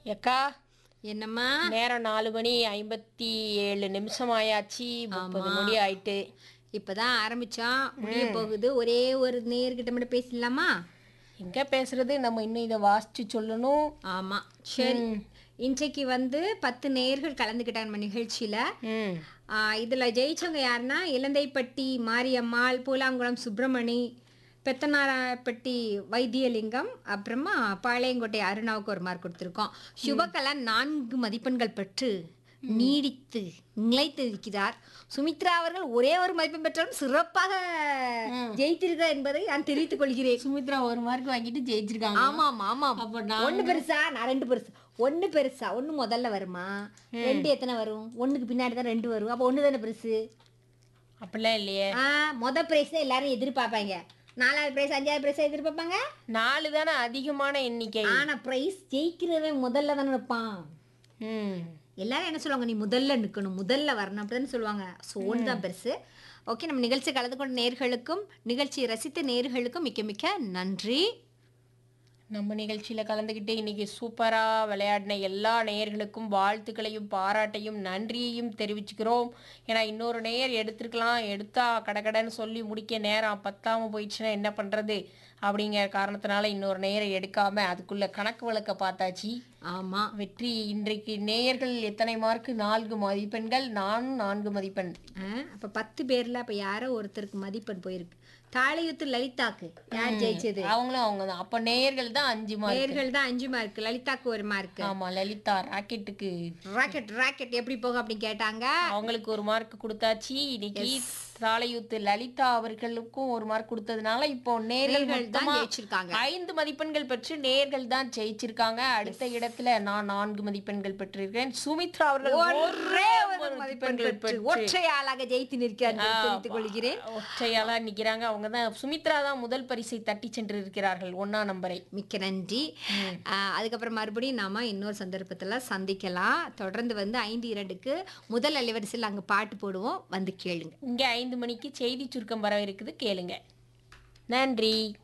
எக்கா என்னம்மா நேரம் நாலு மணி ஐம்பத்தி ஏழு நிமிஷம் ஆயாச்சு முப்பது மணி ஆயிட்டு இப்பதான் ஆரம்பிச்சோம் முடிய போகுது ஒரே ஒரு நேர்கிட்ட மட்டும் பேசலாமா எங்க பேசுறது நம்ம இன்னும் இதை வாசிச்சு சொல்லணும் ஆமா சரி இன்றைக்கு வந்து பத்து நேர்கள் கலந்துக்கிட்டாங்க நம்ம நிகழ்ச்சியில ம் ஆ, இதுல ஜெயிச்சவங்க யாருன்னா இலந்தைப்பட்டி மாரியம்மாள் பூலாங்குளம் சுப்பிரமணி பெத்தனாரப்பட்டி வைத்தியலிங்கம் அப்புறமா பாளையங்கோட்டை அருணாவுக்கு ஒரு மார்க் கொடுத்துருக்கோம் சுபகலா நான்கு மதிப்பெண்கள் பெற்று நீடித்து நிலைத்து இருக்கிறார் சுமித்ரா அவர்கள் ஒரே ஒரு மதிப்பெண் பெற்றாலும் சிறப்பாக ஜெயித்திருக்கிறார் என்பதை நான் தெரிவித்துக் கொள்கிறேன் சுமித்ரா ஒரு மார்க் வாங்கிட்டு ஜெயிச்சிருக்காங்க ஆமாம் ஆமாம் அப்ப நான் ஒண்ணு பெருசா நான் ரெண்டு பெருசு ஒண்ணு பெருசா ஒண்ணு முதல்ல வருமா ரெண்டு எத்தனை வரும் ஒண்ணுக்கு பின்னாடி தான் ரெண்டு வரும் அப்ப ஒண்ணு தானே பெருசு அப்படிலாம் இல்லையே ஆ முத பிரைஸ் தான் எல்லாரும் எதிர்பார்ப்பாங்க நாலாவது பிரைஸ் அஞ்சாவது பிரைஸ் எதிர்பார்ப்பாங்க நாலு தானே அதிகமான எண்ணிக்கை ஆனா பிரைஸ் ஜெயிக்கிறவன் முதல்ல தானே இருப்பான் ம் எல்லாரும் என்ன சொல்லுவாங்க நீ முதல்ல நிக்கணும் முதல்ல வரணும் அப்படிதானே சொல்லுவாங்க ஸோ ஒன்று தான் பெருசு ஓகே நம்ம நிகழ்ச்சி கலந்து கொண்ட நேர்களுக்கும் நிகழ்ச்சியை ரசித்த நேர்களுக்கும் மிக்க மிக்க நன்றி நம்ம நிகழ்ச்சியில கலந்துக்கிட்டு இன்னைக்கு சூப்பரா விளையாடின எல்லா நேயர்களுக்கும் வாழ்த்துக்களையும் பாராட்டையும் நன்றியையும் தெரிவிச்சுக்கிறோம் ஏன்னா இன்னொரு நேயர் எடுத்திருக்கலாம் எடுத்தா கடகடன்னு சொல்லி முடிக்க நேரம் பத்தாம போயிடுச்சுன்னா என்ன பண்றது அப்படிங்கிற காரணத்தினால இன்னொரு நேயரை எடுக்காம அதுக்குள்ள கணக்கு வழக்க பார்த்தாச்சு ஆமா வெற்றி இன்றைக்கு நேயர்கள் எத்தனை மார்க்கு நான்கு மதிப்பெண்கள் நானும் நான்கு மதிப்பெண் ஆ, அப்ப பத்து பேர்ல அப்ப யாரோ ஒருத்தருக்கு மதிப்பெண் போயிருக்கு தாளையுத்து லலிதாக்கு யார் ஜெயிச்சது அவங்களும் அவங்க தான் அப்ப நேயர்கள் தான் அஞ்சு மார்க் நேர்கள் தான் அஞ்சு மார்க் லலிதாக்கு ஒரு மார்க் ஆமா லலிதா ராக்கெட்டுக்கு ராக்கெட் ராக்கெட் எப்படி போகும் அப்படின்னு கேட்டாங்க அவங்களுக்கு ஒரு மார்க் கொடுத்தாச்சு இன்னைக்கு சாலையூத்து லலிதா அவர்களுக்கும் ஒரு மார்க் கொடுத்ததுனால இப்போ நேர்கள் நேர்கள் தான் மொத்தமா ஜெயிச்சிருக்காங்க ஐந்து மதிப்பெண்கள் பெற்று நேர்கள் தான் ஜெயிச்சிருக்காங்க அடுத்த இடத்துல நான் நான்கு மதிப்பெண்கள் பெற்றிருக்கேன் சுமித்ரா அவர்கள் ஒரே ஒரு மதிப்பெண் பெற்று ஒற்றை ஆளாக ஜெயித்து நிற்கிறார் என்பதை தெரிவித்துக் கொள்கிறேன் ஒற்றையாளா நிக்கிறாங்க அவங்க தான் சுமித்ரா தான் முதல் பரிசை தட்டி சென்று இருக்கிறார்கள் ஒன்னா நம்பரை மிக்க நன்றி ஆ, அதுக்கப்புறம் மறுபடியும் நாம இன்னொரு சந்தர்ப்பத்துல சந்திக்கலாம் தொடர்ந்து வந்து ஐந்து இரண்டுக்கு முதல் அலைவரிசையில் அங்க பாட்டு போடுவோம் வந்து கேளுங்க இங்க ஐந்து மணிக்கு செய்தி சுருக்கம் வர இருக்குது கேளுங்க நன்றி